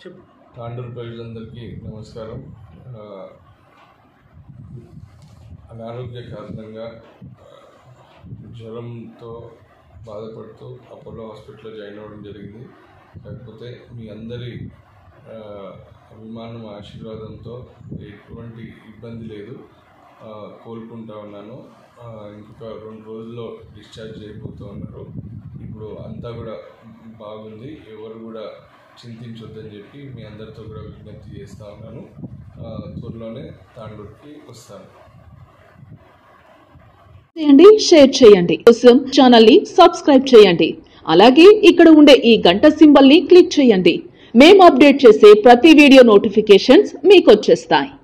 చెప్పు తాండూరు ప్రజలందరికీ నమస్కారం ఆ, అనారోగ్య కారణంగా ఆ, జ్వరంతో బాధపడుతూ అపోలో హాస్పిటల్లో జాయిన్ అవ్వడం జరిగింది కాకపోతే మీ అందరి ఆ, అభిమానం ఆశీర్వాదంతో ఎటువంటి ఇబ్బంది లేదు ఆ, కోలుకుంటా ఉన్నాను ఆ, ఇంకొక రెండు రోజుల్లో డిశ్చార్జ్ చేయబోతూ ఉన్నారు ఇప్పుడు అంతా కూడా బాగుంది ఎవరు కూడా చింతించొద్దని చెప్పి మీ అందరితో కూడా విజ్ఞప్తి చేస్తూ ఉన్నాను ఆ, త్వరలోనే తాండూరుకి వస్తాను చేయండి షేర్ చేయండి కోసం ఛానల్ ని సబ్స్క్రైబ్ చేయండి అలాగే ఇక్కడ ఉండే ఈ గంట సింబల్ ని క్లిక్ చేయండి మేము అప్డేట్ చేసే ప్రతి వీడియో నోటిఫికేషన్స్ మీకు వచ్చేస్తాయి